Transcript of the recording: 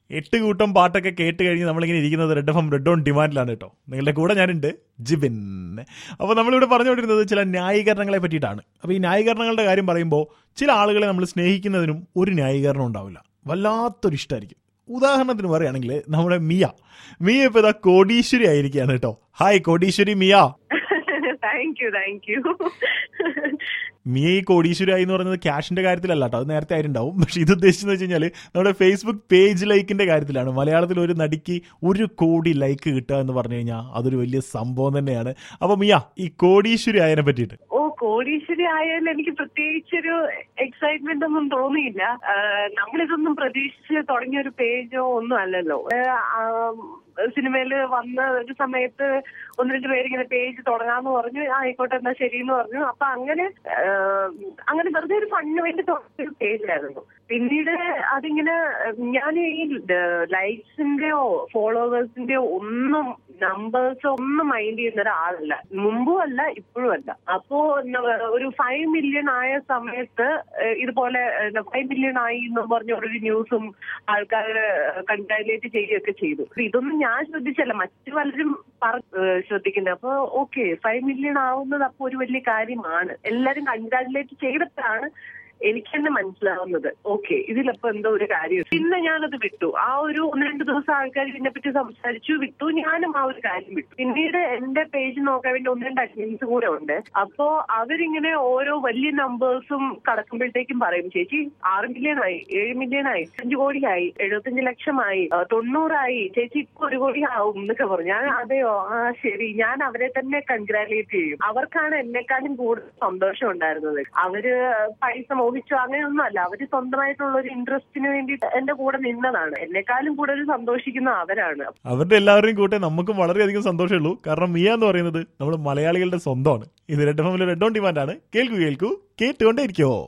എട്ട് കൂട്ടം പാട്ടൊക്കെ കേട്ട് കഴിഞ്ഞ് നമ്മളിങ്ങനെ ഇരിക്കുന്നത് red F M red on ഡിമാൻഡിലാണ് കേട്ടോ നിങ്ങളുടെ കൂടെ ഞാനുണ്ട് ജിബിൻ അപ്പോൾ നമ്മളിവിടെ പറഞ്ഞുകൊണ്ടിരുന്നത് ചില ന്യായീകരണങ്ങളെ പറ്റിയിട്ടാണ് അപ്പോൾ ഈ ന്യായീകരണങ്ങളുടെ കാര്യം പറയുമ്പോൾ ചില ആളുകളെ നമ്മൾ സ്നേഹിക്കുന്നതിനും ഒരു ന്യായീകരണം ഉണ്ടാവില്ല വല്ലാത്തൊരു ഇഷ്ടമായിരിക്കും ഉദാഹരണത്തിന് പറയുകയാണെങ്കിൽ നമ്മുടെ മിയ മിയ ഇപ്പോൾ ഇതാ കോടീശ്വരി ആയിരിക്കുകയാണ് കേട്ടോ ഹായ് കോടീശ്വരി Mia thank you thank you Mia ഈ കോടീശ്വരായി എന്ന് പറയുന്നത് ക്യാഷിന്റെ കാര്യത്തിലല്ല കേട്ടോ അത് നേരത്തെ ആയിട്ടുണ്ടാവും പക്ഷെ ഇത് ഉദ്ദേശിച്ചെന്ന് വെച്ച് കഴിഞ്ഞാൽ നമ്മുടെ ഫേസ്ബുക്ക് പേജ് ലൈക്കിന്റെ കാര്യത്തിലാണ് മലയാളത്തിൽ ഒരു നടിക്ക് ഒരു കോടി ലൈക്ക് കിട്ടുക എന്ന് പറഞ്ഞു കഴിഞ്ഞാൽ അതൊരു വലിയ സംഭവം തന്നെയാണ് അപ്പൊ മിയ ഈ കോടീശ്വരി ആയതിനെ പറ്റിയിട്ട് ഓ കോടീശ്വരി ആയാലും എനിക്ക് പ്രത്യേകിച്ചൊരു എക്സൈറ്റ്മെന്റ് ഒന്നും തോന്നിയില്ല ആഹ് നമ്മളിതൊന്നും പ്രതീക്ഷിച്ച് തുടങ്ങിയ ഒരു പേജോ ഒന്നും അല്ലല്ലോ സിനിമയിൽ വന്ന ഒരു സമയത്ത് ഒന്ന് രണ്ട് പേര് ഇങ്ങനെ പേജ് തുടങ്ങാന്ന് പറഞ്ഞു "ആ, ആയിക്കോട്ടെ എന്നാ ശരി എന്ന് പറഞ്ഞു അപ്പൊ അങ്ങനെ ആഹ് അങ്ങനെ വെറുതെ ഒരു ഫണ്ണിന് വേണ്ടി തുടങ്ങിയ ഒരു പേജായിരുന്നു പിന്നീട് അതിങ്ങനെ ഞാൻ ഈ ലൈക്സിന്റെയോ ഫോളോവേഴ്സിന്റെയോ ഒന്നും നമ്പേഴ്സ് ഒന്നും മൈൻഡ് ചെയ്യുന്ന ഒരാളല്ല മുമ്പും അല്ല ഇപ്പോഴും അല്ല അപ്പോ ന- ഒരു ഫൈവ് മില്യൺ ആയ സമയത്ത് ഏഹ് ഇതുപോലെ ഫൈവ് മില്യൺ ആയി എന്ന് പറഞ്ഞ ഒരു ന്യൂസും ആൾക്കാർ കൺഗ്രാജുലേറ്റ് ചെയ്യുകയൊക്കെ ചെയ്തു അപ്പൊ ഇതൊന്നും ഞാൻ ശ്രദ്ധിച്ചല്ല മറ്റു പലരും പറ ഏഹ് ശ്രദ്ധിക്കുന്നത് അപ്പൊ ഓക്കെ ഫൈവ് മില്യൺ ആവുന്നത് അപ്പൊ ഒരു വലിയ കാര്യമാണ് എല്ലാരും കൺഗ്രാജുലേറ്റ് ചെയ്തിട്ടാണ് എനിക്ക് തന്നെ മനസ്സിലാവുന്നത് ഓക്കെ ഇതിലപ്പോ എന്തോ ഒരു കാര്യം പിന്നെ ഞാനത് വിട്ടു ആ ഒരു ഒന്ന് രണ്ട് ദിവസം ആൾക്കാർ ഇതിനെ പറ്റി സംസാരിച്ചു വിട്ടു ഞാനും ആ ഒരു കാര്യം വിട്ടു പിന്നീട് എന്റെ പേജ് നോക്കാൻ വേണ്ടി ഒന്ന് രണ്ട് അഡ്മിൻസ് കൂടെ ഉണ്ട് അപ്പോ അവരിങ്ങനെ ഓരോ വലിയ നമ്പേഴ്സും കടക്കുമ്പോഴത്തേക്കും പറയും ചേച്ചി ആറ് മില്യൺ ആയി ഏഴ് മില്യൺ ആയി അഞ്ചു കോടിയായി എഴുപത്തഞ്ച് ലക്ഷമായി ആ, തൊണ്ണൂറായി ചേച്ചി ഇപ്പൊ ഒരു കോടി ആവും എന്നൊക്കെ പറഞ്ഞു ഞാൻ അതെയോ ആ ശരി ഞാൻ അവരെ തന്നെ കൺഗ്രാജുലേറ്റ് ചെയ്യും അവർക്കാണ് എന്നെക്കാളും കൂടുതൽ സന്തോഷം ഉണ്ടായിരുന്നത് അവര് പൈസ മോഹിച്ചോ അങ്ങനെയൊന്നും അല്ല അവര് സ്വന്തമായിട്ടുള്ള ഒരു ഇൻട്രസ്റ്റിന് വേണ്ടിയിട്ട് എന്റെ കൂടെ നിന്നതാണ് എന്നെക്കാളും കൂടുതൽ സന്തോഷിക്കുന്ന അവരാണ് അവരുടെ എല്ലാവരുടെയും കൂട്ടെ നമുക്കും വളരെയധികം സന്തോഷമുള്ളൂ കാരണം മിയ എന്ന് പറയുന്നത് നമ്മൾ മലയാളികളുടെ സ്വന്തമാണ് ഇത് റെഡ് എഫ് എമ്മിലെ റെഡ് ഓൺ ഡിമാൻഡ് ആണ് കേൾക്കൂ കേൾക്കൂ കേട്ടുകൊണ്ടേ ഇരിക്കോ